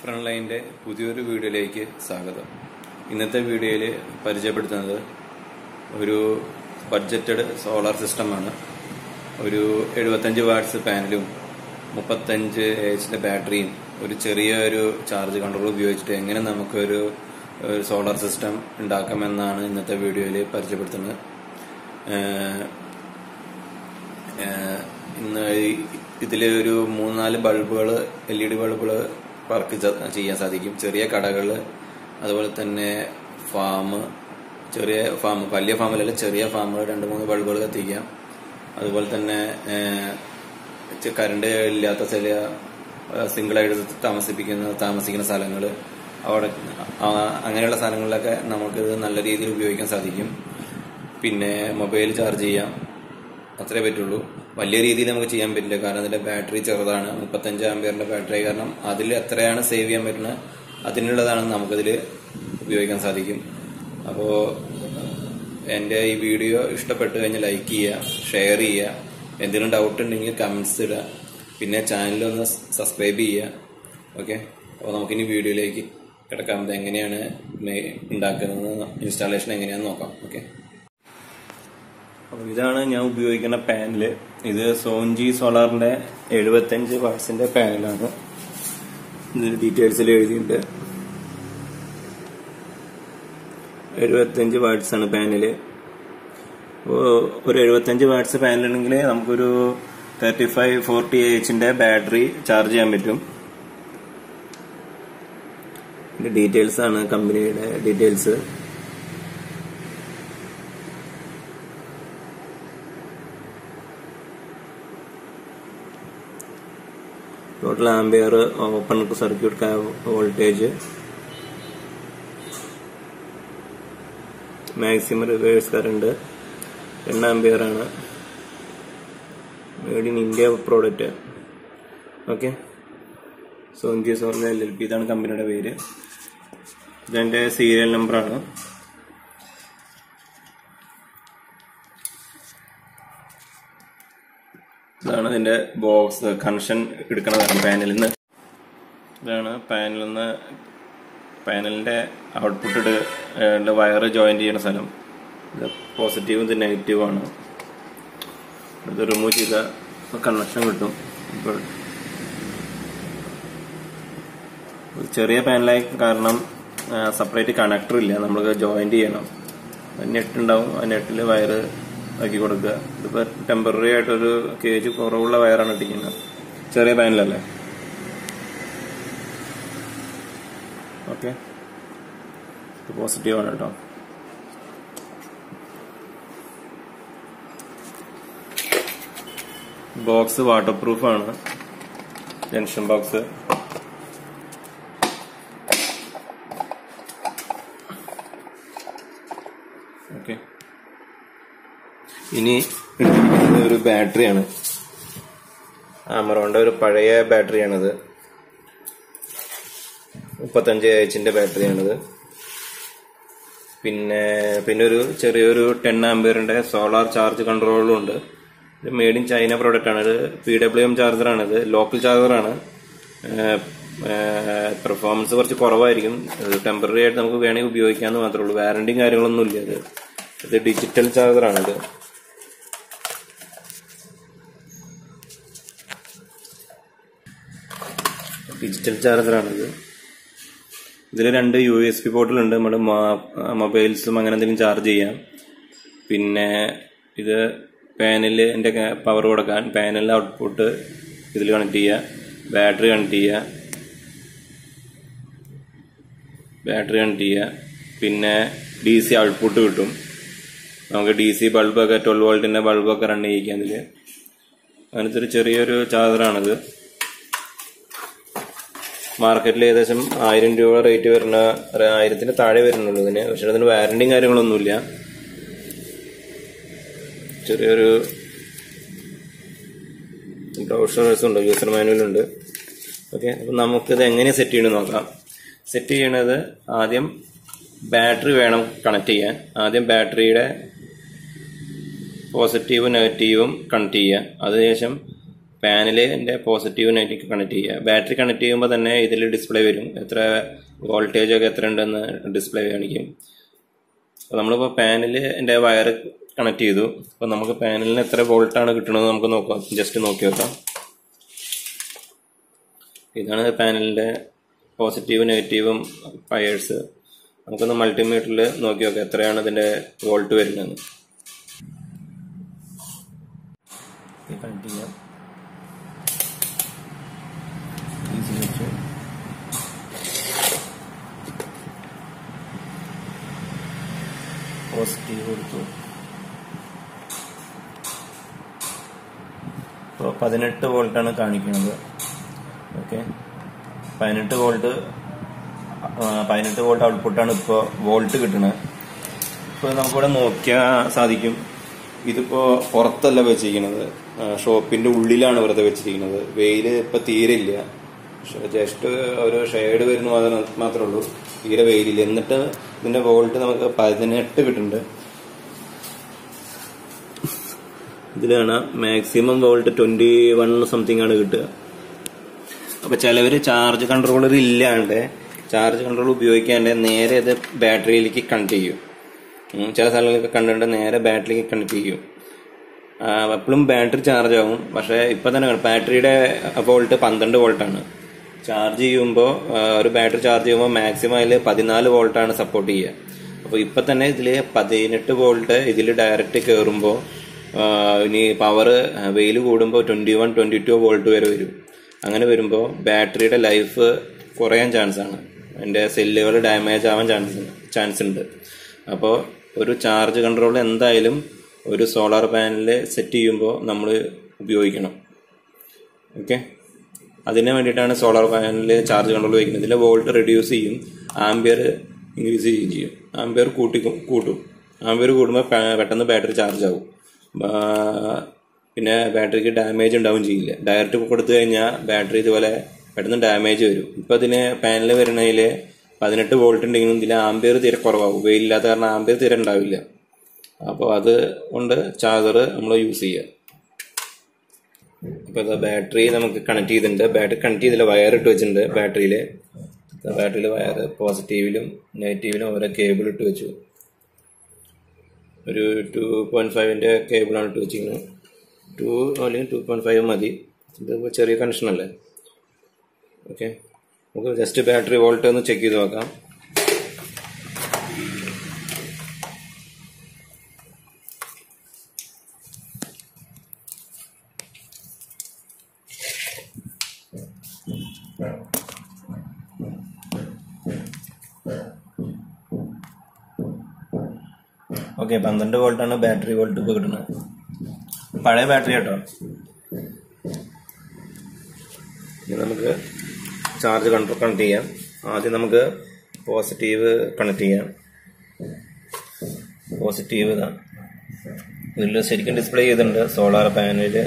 front ലൈനിന്റെ പുതിയൊരു വീഡിയോയിലേക്ക് സ്വാഗതം ഇന്നത്തെ വീഡിയോയിൽ പരിചയപ്പെടുത്തുന്നത് ഒരു ബഡ്ജറ്റഡ് സോളാർ സിസ്റ്റമാണ് ഒരു എഴുപത്തഞ്ച് വാട്ട്സ് പാനലും മുപ്പത്തഞ്ച് എച്ചിന്റെ ബാറ്ററിയും ഒരു ചെറിയ ഒരു ചാർജ് കൺട്രോൾ ഉപയോഗിച്ചിട്ട് എങ്ങനെ നമുക്കൊരു ഒരു സോളാർ സിസ്റ്റം ഉണ്ടാക്കാമെന്നാണ് ഇന്നത്തെ വീഡിയോയിൽ പരിചയപ്പെടുത്തുന്നത് ഏഹ് ഏഹ് ഇന്ന് ഇതിൽ ഒരു മൂന്നാല് ബൾബുകൾ എൽ ഇ ഡി ബൾബുകൾ വർക്ക് ചെയ്യാൻ സാധിക്കും ചെറിയ കടകൾ അതുപോലെ തന്നെ ഫാം ചെറിയ ഫാം വലിയ ഫാമിലല്ല ചെറിയ ഫാമുകൾ രണ്ട് മൂന്ന് ബൾബുകൾ കത്തിക്കാം അതുപോലെ തന്നെ കറണ്ട് ഇല്ലാത്ത ചില സിംഗിളായിട്ട് താമസിപ്പിക്കുന്ന താമസിക്കുന്ന സ്ഥലങ്ങൾ അവിടെ ആ, അങ്ങനെയുള്ള സ്ഥലങ്ങളിലൊക്കെ നമുക്കിത് നല്ല രീതിയിൽ ഉപയോഗിക്കാൻ സാധിക്കും പിന്നെ മൊബൈൽ ചാർജ് ചെയ്യാം അത്രേ പറ്റുള്ളൂ വലിയ രീതിയിൽ നമുക്ക് ചെയ്യാൻ പറ്റില്ല കാരണം അതിന്റെ ബാറ്ററി ചെറുതാണ് മുപ്പത്തഞ്ച് ആംബിയറിന്റെ ബാറ്ററി കാരണം അതിൽ എത്രയാണ് സേവ് ചെയ്യാൻ പറ്റുന്നത് അതിനുള്ളതാണ് നമുക്കതിൽ ഉപയോഗിക്കാൻ സാധിക്കും അപ്പോൾ എൻ്റെ ഈ വീഡിയോ ഇഷ്ടപ്പെട്ട് കഴിഞ്ഞാൽ ലൈക്ക് ചെയ്യുക ഷെയർ ചെയ്യുക എന്തെങ്കിലും ഡൗട്ട് ഉണ്ടെങ്കിൽ കമൻസ് ഇടുക പിന്നെ ചാനൽ ഒന്ന് സബ്സ്ക്രൈബ് ചെയ്യുക ഓക്കെ അപ്പോൾ നമുക്കിനി വീഡിയോയിലേക്ക് കിടക്കാം ഇത് എങ്ങനെയാണ് മേ- ഉണ്ടാക്കുന്നത് ഇൻസ്റ്റാളേഷൻ എങ്ങനെയാണെന്ന് നോക്കാം ഓക്കെ അപ്പോൾ ഇതാണ് ഞാൻ ഉപയോഗിക്കുന്ന പാനല് ഇത് സോഞ്ചി സോളാറിന്റെ എഴുപത്തഞ്ച് വാട്സിന്റെ പാനലാണ് ഇതിന്റെ ഡീറ്റെയിൽസിൽ എഴുതിയിട്ടുണ്ട് എഴുപത്തഞ്ച് വാട്ട്സ് ആണ് പാനല് അപ്പോൾ ഒരു എഴുപത്തഞ്ച് വാട്ട്സ് പാനലുണ്ടെങ്കിൽ നമുക്കൊരു തേർട്ടി ഫൈവ് ഫോർട്ടി എച്ചിന്റെ ബാറ്ററി ചാർജ് ചെയ്യാൻ പറ്റും ഇതിന്റെ ഡീറ്റെയിൽസ് ആണ് കമ്പനിയുടെ details total ampere open circuit voltage maximum reverse current ten ampere ആണ് made in India product okay സോഞ്ചി സോൺ എൽ എൽ പി ഇതാണ് കമ്പനിയുടെ പേര് ഇതെന്റെ സീരിയൽ നമ്പറാണ് ഇതാണ് ഇതിന്റെ ബോക്സ് കണക്ഷൻ എടുക്കണതാണ് പാനലിൽ നിന്ന് ഇതാണ് പാനലിൽ നിന്ന് പാനലിന്റെ ഔട്ട്പുട്ട് ഇട് വയർ ജോയിൻ ചെയ്യുന്ന സ്ഥലം ഇത് പോസിറ്റീവും ഇത് നെഗറ്റീവും ആണ് ഇത് റിമൂവ് ചെയ്ത കണക്ഷൻ കിട്ടും ഇപ്പോൾ ഒരു ചെറിയ പാനലായി കാരണം സെപ്പറേറ്റ് കണക്ടർ ഇല്ല നമ്മൾ ജോയിന്റ് ചെയ്യണം നെറ്റ് ഉണ്ടാവും ആ നെറ്റിൽ വയറ് ആക്കി കൊടുക്കുക ഇതിപ്പോ ടെമ്പററി ആയിട്ടൊരു കേജ് കുറവുള്ള വയറാണ് ഇട്ടിരിക്കുന്നത് ചെറിയ പാനലല്ലേ ഓക്കെ ഇത് പോസിറ്റീവ് ആണ് കേട്ടോ ബോക്സ് വാട്ടർ പ്രൂഫ് ആണ് ജംഗ്ഷൻ ബോക്സ് ഓക്കെ ഇനി എടുത്തിരിക്കുന്നത് ഒരു ബാറ്ററിയാണ് ആമറോണ്ട ഒരു പഴയ ബാറ്ററിയാണിത് മുപ്പത്തഞ്ച് എച്ചിന്റെ ബാറ്ററിയാണിത് പിന്നെ പിന്നെ ഒരു ചെറിയൊരു ടെൻ ആംബിയറിന്റെ സോളാർ ചാർജ് കൺട്രോളും ഉണ്ട് ഇത് മെയ്ഡ് ഇൻ ചൈന പ്രോഡക്റ്റ് ആണ് ഇത് പി ഡബ്ല്യു എം ചാർജറാണ് ഇത് ലോക്കൽ ചാർജറാണ് പെർഫോമൻസ് കുറച്ച് കുറവായിരിക്കും ടെമ്പററി ആയിട്ട് നമുക്ക് വേണമെങ്കിൽ ഉപയോഗിക്കാമെന്ന് മാത്രമേ ഉള്ളൂ വാറണ്ടിയും കാര്യങ്ങളൊന്നും ഇല്ല ഇത് ഇത് ഡിജിറ്റൽ ചാർജറാണ് ഇത് ഡിജിറ്റൽ ചാർജറാണിത് ഇതിൽ രണ്ട് യു എസ് പി പോർട്ടിലുണ്ട് നമ്മുടെ മൊബൈൽസും അങ്ങനെ എന്തെങ്കിലും ചാർജ് ചെയ്യാം പിന്നെ ഇത് പാനലിന്റെ പവർ കൊടുക്കാൻ പാനലിന്റെ ഔട്ട്പുട്ട് ഇതിൽ കണക്ട് ചെയ്യുക ബാറ്ററി കണക്ട് ചെയ്യുക ബാറ്ററി കണക്ട് ചെയ്യുക പിന്നെ ഡി സി ഔട്ട്പുട്ട് കിട്ടും നമുക്ക് ഡി സി ബൾബൊക്കെ ട്വൽവ് വോൾട്ടിന്റെ ബൾബൊക്കെ റൺ ചെയ്യിക്കാം ഇതിൽ അങ്ങനത്തെ ഒരു ചെറിയൊരു ചാർജറാണിത് മാർക്കറ്റിൽ ഏകദേശം ആയിരം രൂപ റേറ്റ് വരുന്ന ഒരു ആയിരത്തിന് താഴെ വരുന്നുള്ളൂ ഇതിന് പക്ഷെ അതിന് വാറണ്ടിയും കാര്യങ്ങളൊന്നുമില്ല ചെറിയൊരു ബ്രൗഷേഴ്സ് ഉണ്ട് യൂസർ മാനുവൽ ഉണ്ട് ഓക്കെ അപ്പം നമുക്കിത് എങ്ങനെ സെറ്റ് ചെയ്യണമെന്ന് നോക്കാം സെറ്റ് ചെയ്യണത് ആദ്യം ബാറ്ററി വേണം കണക്ട് ചെയ്യാൻ ആദ്യം ബാറ്ററിയുടെ പോസിറ്റീവും നെഗറ്റീവും കണക്ട് ചെയ്യുക അതിനുശേഷം പാനലിന്റെ പോസിറ്റീവ് നെഗറ്റീവ് കണക്ട് ചെയ്യുക ബാറ്ററി കണക്ട് ചെയ്യുമ്പോൾ തന്നെ ഇതിൽ ഡിസ്പ്ലേ വരും എത്ര വോൾട്ടേജ് ഒക്കെ എത്ര ഉണ്ടെന്ന് ഡിസ്പ്ലേ കാണിക്കും അപ്പോൾ നമ്മളിപ്പോൾ പാനലിന്റെ വയർ കണക്ട് ചെയ്തു അപ്പോൾ നമുക്ക് പാനലിന് എത്ര വോൾട്ടാണ് കിട്ടുന്നത് നമുക്ക് നോക്കാം ജസ്റ്റ് നോക്കി നോക്കാം ഇതാണ് പാനലിന്റെ പോസിറ്റീവ് നെഗറ്റീവും ഫയേഴ്സ് നമുക്കൊന്ന് മൾട്ടിമീറ്ററിൽ നോക്കി നോക്കാം എത്രയാണ് ഇതിന്റെ വോൾട്ട് വരുന്നത് കണക്ട് ചെയ്യാം ഈസി വെച്ചു പോസിറ്റീവ് കൊടുത്തു ഇപ്പോൾ പതിനെട്ട് വോൾട്ടാണ് കാണിക്കുന്നത് ഓക്കെ പതിനെട്ട് വോൾട്ട് പതിനെട്ട് വോൾട്ട് ഔട്ട്പുട്ടാണ് ഇപ്പോൾ വോൾട്ട് കിട്ടുന്നത് ഇപ്പോൾ നമുക്കിവിടെ നോക്കിയാൽ സാധിക്കും ഇതിപ്പോ പുറത്തല്ല വെച്ചിരിക്കുന്നത് ഷോപ്പിന്റെ ഉള്ളിലാണ് വെറുതെ വെച്ചിരിക്കുന്നത് വെയില് ഇപ്പൊ തീരെ ഇല്ല ജസ്റ്റ് ഒരു ഷെയ്ഡ് വരുന്ന മാത്രം മാത്രമേ ഉള്ളൂ തീരെ വെയിലില്ല എന്നിട്ട് ഇതിന്റെ വോൾട്ട് നമുക്ക് പതിനെട്ട് കിട്ടുന്നുണ്ട് ഇതിലാണ് maximum volt twenty one something ആണ് കിട്ടുക അപ്പൊ ചിലവര് ചാർജ് കൺട്രോളർ ഇല്ലാണ്ട് ചാർജ് കൺട്രോൾ ഉപയോഗിക്കാണ്ട് നേരെ ഇത് ബാറ്ററിയിലേക്ക് കണക്ട് ചെയ്യും ഉം, ചില സ്ഥലങ്ങളിലൊക്കെ കണ്ടിട്ട് നേരെ ബാറ്ററിയിലേക്ക് കണക്ട് ചെയ്യും എപ്പോഴും ബാറ്ററി ചാർജ് ആവും പക്ഷെ ഇപ്പൊ തന്നെ ബാറ്ററിയുടെ വോൾട്ട് പന്ത്രണ്ട് വോൾട്ടാണ് ചാർജ് ചെയ്യുമ്പോൾ ഒരു ബാറ്ററി ചാർജ് ചെയ്യുമ്പോൾ മാക്സിമം അതിൽ പതിനാല് വോൾട്ടാണ് സപ്പോർട്ട് ചെയ്യുക അപ്പോൾ ഇപ്പൊ തന്നെ ഇതിൽ പതിനെട്ട് വോൾട്ട് ഇതിൽ ഡയറക്റ്റ് കയറുമ്പോൾ ഇനി പവർ വെയിൽ കൂടുമ്പോൾ twenty one twenty two volt വരെ വരും അങ്ങനെ വരുമ്പോൾ ബാറ്ററിയുടെ ലൈഫ് കുറയാൻ ചാൻസ് ആണ് അതിന്റെ സെല്ലുകൾ ഡാമേജ് ആവാൻ ചാൻസ് ചാൻസ് ഉണ്ട് അപ്പോൾ ഒരു ചാർജ് കൺട്രോൾ എന്തായാലും ഒരു സോളാർ പാനലിൽ സെറ്റ് ചെയ്യുമ്പോൾ നമ്മൾ ഉപയോഗിക്കണം ഓക്കെ അതിന് വേണ്ടിയിട്ടാണ് സോളാർ പാനലിൽ ചാർജ് കൺട്രോൾ ഉപയോഗിക്കുന്നത് ഇതിലെ വോൾട്ട് റെഡ്യൂസ് ചെയ്യും ആംബിയർ ഇൻക്രീസ് ചെയ്യുകയും ചെയ്യും ആംബിയർ കൂട്ടി കൂട്ടും ആംബിയർ കൂടുമ്പോൾ പെ- പെട്ടെന്ന് ബാറ്ററി ചാർജ് ആവും ബാ- പിന്നെ ബാറ്ററിക്ക് ഡാമേജ് ഉണ്ടാവും ചെയ്യില്ല ഡയറക്റ്റ് കൊടുത്തു കഴിഞ്ഞാൽ ബാറ്ററി ഇതുപോലെ പെട്ടെന്ന് ഡാമേജ് വരും ഇപ്പൊ ഇതിന് പാനൽ വരുന്നതിൽ പതിനെട്ട് വോൾട്ട് ഉണ്ടെങ്കിലും ഇതിൽ ആംബിയർ തീരെ കുറവാകും വെയിലില്ലാത്ത കാരണം ആംബിയർ തീരെ ഉണ്ടാവില്ല അപ്പോൾ അത് കൊണ്ട് ചാർജർ നമ്മൾ യൂസ് ചെയ്യുക അപ്പോൾ ഇതാ ബാറ്ററി നമുക്ക് കണക്ട് ചെയ്തിട്ടുണ്ട് ബാറ്ററി കണക്ട് ചെയ്തില്ല വയർ ഇട്ട് വെച്ചിട്ടുണ്ട് ബാറ്ററിയിൽ ബാറ്ററിയിൽ വയർ പോസിറ്റീവിലും നെഗറ്റീവിലും ഓരോ കേബിൾ ഇട്ട് വെച്ചു ഒരു ടു പോയിന്റ് ഫൈവിന്റെ കേബിളാണ് ഇട്ട് വെച്ചിരിക്കുന്നത് ടു അല്ലെങ്കിൽ ടു പോയിന്റ് ഫൈവ് മതി ഇത് ചെറിയ കണക്ഷൻ അല്ലേ ഓക്കെ നമുക്ക് ജസ്റ്റ് ബാറ്ററി വോൾട്ട് ഒന്ന് ചെക്ക് ചെയ്ത് നോക്കാം ഓക്കെ പന്ത്രണ്ട് വോൾട്ടാണ് ബാറ്ററി വോൾട്ട് ഇപ്പോൾ കിട്ടുന്നത് പഴയ ബാറ്ററി കേട്ടോ ഇനി നമുക്ക് ചാർജ് കൺട്രോൾ കണക്ട് ചെയ്യാം ആദ്യം നമുക്ക് പോസിറ്റീവ് കണക്ട് ചെയ്യാം പോസിറ്റീവ് ഇതാണ് ഇതിൽ ശരിക്കും ഡിസ്പ്ലേ ചെയ്തിട്ടുണ്ട് സോളാർ പാനല്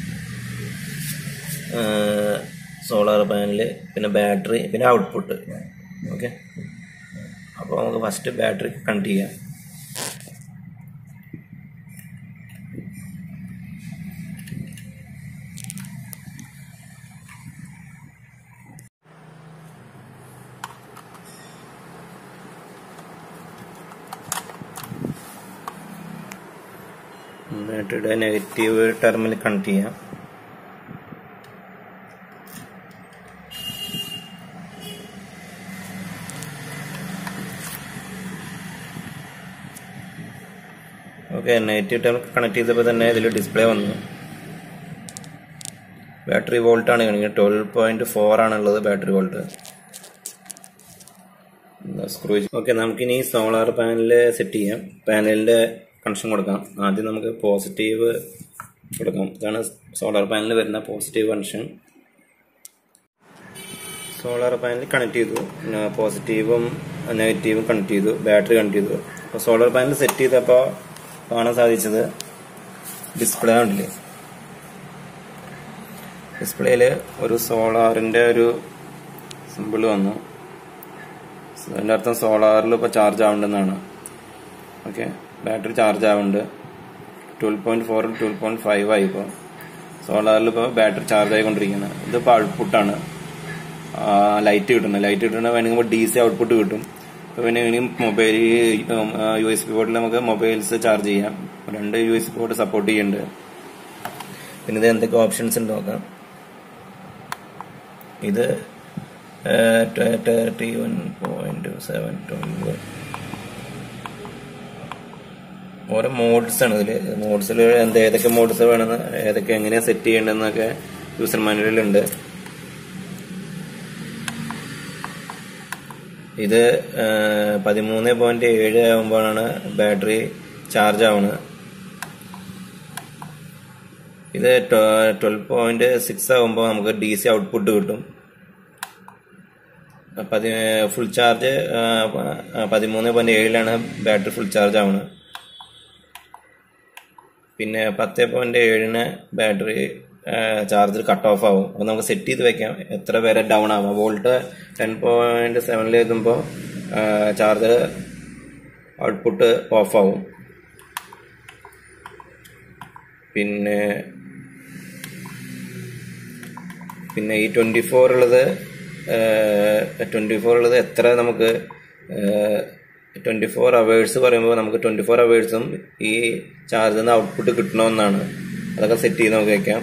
സോളാർ പാനല് പിന്നെ ബാറ്ററി പിന്നെ ഔട്ട്പുട്ട് ഓക്കെ അപ്പോൾ നമുക്ക് ഫസ്റ്റ് ബാറ്ററി കണക്ട് ചെയ്യാം ബാറ്ററിയുടെ നെഗറ്റീവ് ടെർമിനൽ കണക്ട് ചെയ്യാം ഓക്കെ നെഗറ്റീവ് ടെർമിനൽ കണക്ട് ചെയ്തപ്പോൾ തന്നെ ഇതിൽ ഡിസ്പ്ലേ വന്നു ബാറ്ററി വോൾട്ട് ആണ് കാണിക്കുന്നത് ട്വൽവ് പോയിന്റ് ഫോർ ആണുള്ളത് ബാറ്ററി വോൾട്ട് സ്ക്രൂ ഓക്കെ നമുക്കിനി സോളാർ പാനൽ സെറ്റ് ചെയ്യാം പാനലിന്റെ കണക്ഷൻ കൊടുക്കാം ആദ്യം നമുക്ക് പോസിറ്റീവ് കൊടുക്കാം ഇതാണ് സോളാർ പാനലിൽ വരുന്ന positive connection solar panel connect ചെയ്തു പിന്നെ പോസിറ്റീവും നെഗറ്റീവും കണക്ട് ചെയ്തു ബാറ്ററി കണക്ട് ചെയ്തു അപ്പോൾ സോളാർ പാനൽ സെറ്റ് ചെയ്തപ്പോൾ കാണാൻ സാധിച്ചത് ഡിസ്പ്ലേ കണ്ടില്ലേ ഡിസ്പ്ലേയിൽ ഒരു സോളാറിന്റെ ഒരു സിമ്പിൾ വന്നു അതിന്റെ അർത്ഥം സോളാറിൽ ഇപ്പോൾ ചാർജ് ആവുന്നുണ്ടെന്നാണ് ഓക്കെ ബാറ്ററി ചാർജ് ആവുന്നുണ്ട് twelve point four twelve point five ആയി ഇപ്പോൾ സോളാറിൽ ഇപ്പോൾ ബാറ്ററി ചാർജ് ആയിക്കൊണ്ടിരിക്കുന്നത് ഇതിപ്പോൾ ഔട്ട്പുട്ടാണ് ലൈറ്റ് കിട്ടുന്നത് ലൈറ്റ് കിട്ടുന്ന വേണമെങ്കിൽ ഡി സി ഔട്ട്പുട്ട് കിട്ടും അപ്പോൾ പിന്നെ വേണമെങ്കിൽ മൊബൈൽ യു എസ് പി പോർട്ടിൽ നമുക്ക് മൊബൈൽസ് ചാർജ് ചെയ്യാം രണ്ട് U S B port support ചെയ്യുന്നുണ്ട് പിന്നെ ഇത് എന്തൊക്കെ ഓപ്ഷൻസ് ഉണ്ട് നോക്കാം ഇത് thirty one point seven twenty ഓരോ മോഡ്സ് ആണ് ഇതിൽ മോഡ്സിൽ എന്ത് ഏതൊക്കെ മോഡ്സ് വേണമെന്ന് ഏതൊക്കെ എങ്ങനെയാ സെറ്റ് ചെയ്യേണ്ടതെന്നൊക്കെ യൂസർ മാനുവലിലുണ്ട് ഇത് പതിമൂന്ന് പോയിന്റ് ഏഴ് ആകുമ്പോഴാണ് ബാറ്ററി ചാർജ് ആവുന്നത് ഇത് ട്വൽവ് പോയിന്റ് സിക്സ് ആകുമ്പോൾ നമുക്ക് ഡി സി ഔട്ട്പുട്ട് കിട്ടും പതി ഫുൾ ചാർജ് പതിമൂന്ന് പോയിന്റ് ഏഴിലാണ് ബാറ്ററി ഫുൾ ചാർജ് ആവുന്നത് പിന്നെ പത്ത് പോയിന്റ് ഏഴിന് ബാറ്ററി ചാർജർ കട്ട് ഓഫ് ആവും അപ്പോൾ നമുക്ക് സെറ്റ് ചെയ്ത് വെക്കാം എത്ര വരെ ഡൗൺ ആവാം വോൾട്ട് ടെൻ പോയിന്റ് സെവനിൽ എത്തുമ്പോൾ ചാർജർ ഔട്ട്പുട്ട് ഓഫ് ആവും പിന്നെ പിന്നെ ഈ ട്വന്റി ഫോർ ഉള്ളത് ട്വന്റി ഫോർ ഉള്ളത് എത്ര നമുക്ക് ട്വന്റി ഫോർ അവേഴ്സ് പറയുമ്പോൾ നമുക്ക് ട്വന്റി ഫോർ അവേഴ്സും ഈ ചാർജിൽ നിന്ന് ഔട്ട്പുട്ട് കിട്ടണമെന്നാണ് അതൊക്കെ സെറ്റ് ചെയ്ത് നമുക്ക് വെക്കാം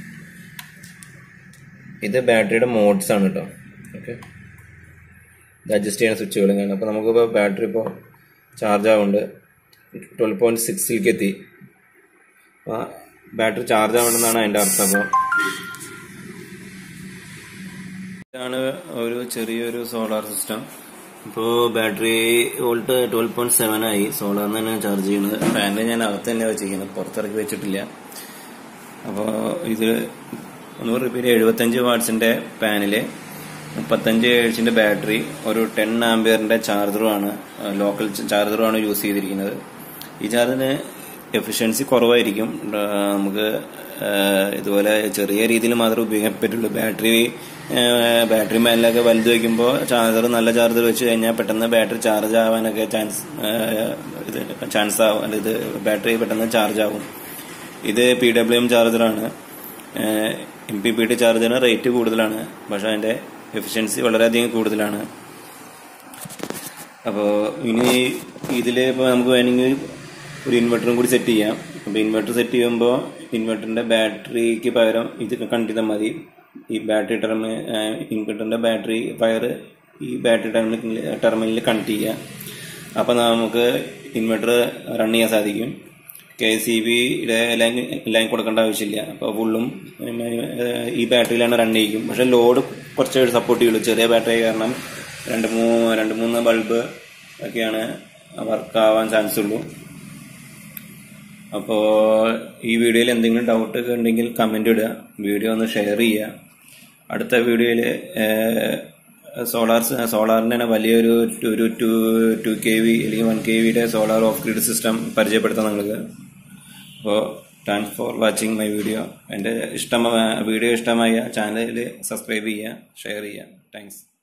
ഇത് ബാറ്ററിയുടെ മോഡ്സ് ആണ് കേട്ടോ ഓക്കെ ഇത് അഡ്ജസ്റ്റ് ചെയ്യുന്ന സ്വിച്ചുകൾ ഇങ്ങനെ അപ്പോൾ നമുക്കിപ്പോൾ ബാറ്ററി ഇപ്പോൾ ചാർജ് ആവുന്നുണ്ട് ട്വൽവ് പോയിന്റ് സിക്സിലേക്ക് എത്തി അപ്പോൾ ബാറ്ററി ചാർജ് ആവുന്നുണ്ടെന്നാണ് അതിൻ്റെ അർത്ഥം അപ്പോൾ ഇതാണ് ഒരു ചെറിയൊരു സോളാർ സിസ്റ്റം ഇപ്പോൾ battery volt twelve point seven ആയി സോളാറിൽ തന്നെ ചാർജ് ചെയ്യുന്നത് ഫാനിൽ ഞാൻ അകത്ത് തന്നെ വെച്ചിരിക്കുന്നത് പുറത്തിറക്കി വെച്ചിട്ടില്ല അപ്പോൾ ഇത് ഒന്നുകൂടി റിപ്പീറ്റ് എഴുപത്തഞ്ച് വാട്ട്സിന്റെ പാനല് മുപ്പത്തഞ്ച് ഏഴ്സിന്റെ ബാറ്ററി ഒരു ടെൻ ആംബിയറിന്റെ ചാർജറുമാണ് ലോക്കൽ ചാർജറുമാണ് യൂസ് ചെയ്തിരിക്കുന്നത് ഈ ചാർജറിന് എഫിഷ്യൻസി കുറവായിരിക്കും നമുക്ക് ഇതുപോലെ ചെറിയ രീതിയിൽ മാത്രമേ ഉപയോഗിക്കാൻ പറ്റുള്ളൂ ബാറ്ററി ബാറ്ററി മേലിലൊക്കെ വലുത് വയ്ക്കുമ്പോൾ ചാർജർ നല്ല ചാർജർ വെച്ച് കഴിഞ്ഞാൽ പെട്ടെന്ന് ബാറ്ററി ചാർജ് ആവാനൊക്കെ ചാൻസ് ഇത് ചാൻസ് ആവും ഇത് ബാറ്ററി പെട്ടെന്ന് ചാർജ് ആവും ഇത് പി ഡബ്ല്യു എം ചാർജറാണ് എം പി പി ടി ചാർജറിന് റേറ്റ് കൂടുതലാണ് പക്ഷെ അതിന്റെ എഫിഷ്യൻസി വളരെയധികം കൂടുതലാണ് അപ്പോൾ ഇനി ഇതിൽ ഇപ്പോൾ നമുക്ക് വേണമെങ്കിൽ ഒരു ഇൻവെർട്ടറും കൂടി സെറ്റ് ചെയ്യാം അപ്പോൾ ഇൻവെർട്ടർ സെറ്റ് ചെയ്യുമ്പോൾ ഇൻവെർട്ടറിന്റെ ബാറ്ററിക്ക് പകരം ഇത് കണ്ടിരുന്നാൽ മതി ഈ ബാറ്ററി ടെർമിനൽ ഇൻവെർട്ടറിന്റെ ബാറ്ററി വയർ ഈ ബാറ്ററി ടെർമിനൽ ടെർമിനലിൽ കണക്ട് ചെയ്യുക അപ്പോൾ നമുക്ക് ഇൻവെർട്ടർ റൺ ചെയ്യാൻ സാധിക്കും കെ സി ബിയുടെ ലൈൻ ലൈൻ കൊടുക്കേണ്ട ആവശ്യമില്ല അപ്പോൾ ഫുള്ളും ഈ ബാറ്ററിയിലാണ് റൺ ചെയ്യിക്കും പക്ഷെ ലോഡ് കുറച്ച് സപ്പോർട്ട് ചെയ്യുള്ളൂ ചെറിയ ബാറ്ററി കാരണം രണ്ട് മൂ രണ്ട് മൂന്ന് ബൾബ് ഒക്കെയാണ് വർക്ക് ആവാൻ ചാൻസ് ഉള്ളൂ അപ്പോൾ ഈ വീഡിയോയിൽ എന്തെങ്കിലും ഡൗട്ട് ഒക്കെ ഉണ്ടെങ്കിൽ കമന്റ് ഇടുക വീഡിയോ ഒന്ന് ഷെയർ ചെയ്യുക അടുത്ത വീഡിയോയിൽ സോളാർ സോളാറിന്റെ തന്നെ വലിയൊരു ഒരു ടു ടു കെ വി അല്ലെങ്കിൽ വൺ കെ വിയുടെ സോളാർ ഓഫ് ഗ്രിഡ് സിസ്റ്റം പരിചയപ്പെടുത്താം നിങ്ങൾക്ക് അപ്പോൾ thanks for watching my video എൻ്റെ ഇഷ്ടമായ വീഡിയോ ഇഷ്ടമായ ചാനലിൽ സബ്സ്ക്രൈബ് ചെയ്യുക ഷെയർ ചെയ്യുക താങ്ക്സ്